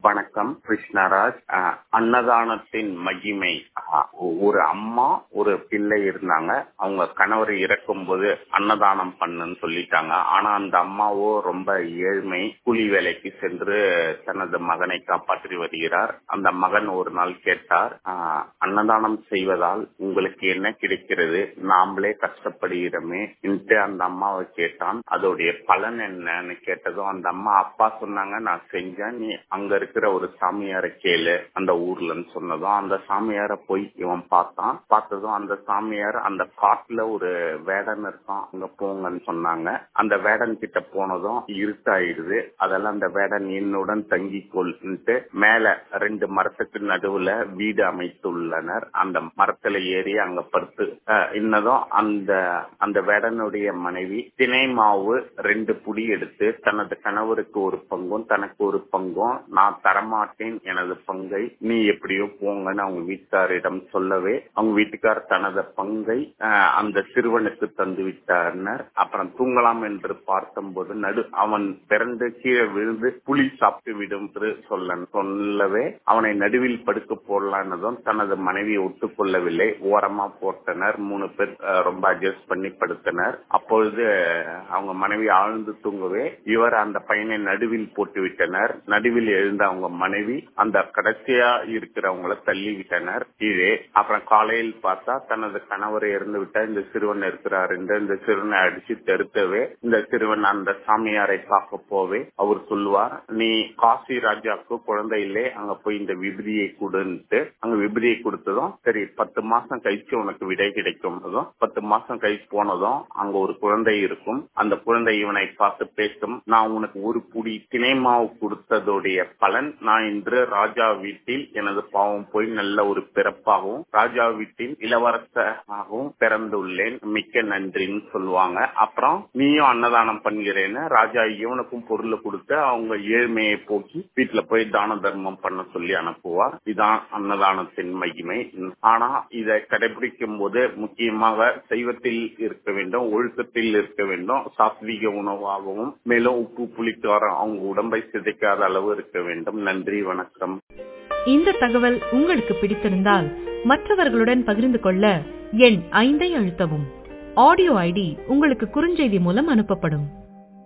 வணக்கம் கிருஷ்ணராஜ் அஹ், அன்னதானத்தின் மகிமை அஹ், ஒரு அம்மா ஒரு பிள்ளை இருந்தாங்க அவங்க கணவர் இறக்கும்போது அன்னதானம் பண்ணுன்னு சொல்லிட்டாங்க ஆனா அந்த அம்மாவோ ரொம்ப ஏழ்மை கூலி வேலைக்கு சென்று தனது மகனை காப்பாற்றி வருகிறார் அந்த மகன் ஒரு நாள் கேட்டார் "ஆஹ், அன்னதானம் செய்வதால் உங்களுக்கு என்ன கிடைக்கிறது நாமளே கஷ்டப்படுகிறோமே என்று அந்த அம்மாவை கேட்டான் அதோடைய பலன் என்னன்னு கேட்டதும் அந்த அம்மா அப்பா சொன்னாங்க நான் செஞ்சேன் நீ அங்க இருக்கிற ஒரு சாமியாரை கேளு அந்த ஊர்லன்னு சொன்னதும் அந்த சாமியாரை போய் இவன் பார்த்தான் பார்த்ததும் அந்த சாமியார் அந்த காட்டுல ஒரு வேடன் இருக்கான் அங்க போங்கன்னு சொன்னாங்க அந்த வேடன் கிட்ட போனதும் இருட்டாயிடுது அதெல்லாம் அந்த வேடன் என்னுடன் தங்கிக்கொள்ட்டு மேல ரெண்டு மரத்துக்கு நடுவுல வீடு அமைத்துள்ளனர் அந்த மரத்துல ஏறி அங்க படுத்து அஹ், இன்னதும் அந்த அந்த வேடனுடைய மனைவி தினை மாவு ரெண்டு புடி எடுத்து தனது கணவருக்கு ஒரு பங்கும் தனக்கு ஒரு பங்கும் நான் தரமாட்டேன் எனது பங்கை நீ எப்படியோ போங்கன்னு அவங்க வீட்டுக்காரிடம் சொல்லவே அவங்க வீட்டுக்கார் தனது பங்கை அஹ், அந்த சிறுவனுக்கு தந்து விட்டார் அப்புறம் தூங்கலாம் என்று பார்த்தபோது நடு அவன் பிறந்து கீழே விழுந்து புலி சாப்பிட்டு விடும் என்று சொல்ல சொல்லவே அவனை நடுவில் படுக்க போடலான்னதும் தனது மனைவியை ஒத்துக்கொள்ளவில்லை ஓரமா போட்டனர் மூணு பேர் அஹ், ரொம்ப அட்ஜஸ்ட் பண்ணி படுத்தனர் அப்பொழுது அவங்க மனைவி ஆழ்ந்து தூங்கவே இவர் அந்த பையனை நடுவில் போட்டு விட்டனர் நடுவில் எழுந்த அவங்க மனைவி அந்த கடைசியா இருக்கிறவங்கள தள்ளி விட்டனர் கீழே அப்புறம் காலையில் பார்த்தா தனது கணவர் இறந்து விட்டா இந்த சிறுவன் இருக்கிறார் என்று இந்த சிறுவனை அடிச்சு தெருத்தவே இந்த சிறுவன் அந்த சாமியாரை பார்க்க போவே அவர் சொல்லுவார் நீ காசி ராஜாவுக்கு குழந்தை இல்லை அங்க போய் இந்த விபதியை கொடுன்ட்டு அங்க விபதியை கொடுத்ததும் சரி பத்து மாசம் கழிச்சு உனக்கு விடை கிடைக்கும் அதும் பத்து மாசம் கழிச்சு போனதும் அங்க ஒரு குழந்தை இருக்கும் அந்த குழந்தை இவனை பார்த்து பேசும் நான் உனக்கு ஒரு புடி தினை மாவு கொடுத்ததுடைய பலன் நான் இன்று ராஜா வீட்டில் எனது பாவம் போய் நல்ல ஒரு பிறப்பாகவும் ராஜா வீட்டில் இளவரசராகவும் பிறந்துள்ளேன் மிக்க நன்றின்னு சொல்லுவாங்க அப்புறம் நீயும் அன்னதானம் பண்ணுகிறேன்னு ராஜா இவனுக்கும் பொருளை கொடுத்து அவங்க ஏழ்மையை போக்கி வீட்டுல போய் தான தர்மம் பண்ண சொல்லி அனுப்புவார் இதான் அன்னதானத்தின் மகிமை ஆனா இதை கடைபிடிக்கும் போது முக்கியமாக சைவத்தில் இருக்க வேண்டும் ஒழுக்கத்தில் இருக்க வேண்டும் சாத்வீக உணவாகவும் மேலும் உப்பு புளிக்காரம் அவங்க உடம்பை சிதைக்காத அளவு இருக்க வேண்டும் நன்றி வணக்கம் இந்த தகவல் உங்களுக்கு பிடித்திருந்தால் மற்றவர்களுடன் பகிர்ந்து கொள்ள எண் ஐந்தை அழுத்தவும் ஆடியோ ஐடி உங்களுக்கு குறுஞ்செய்தி மூலம் அனுப்பப்படும்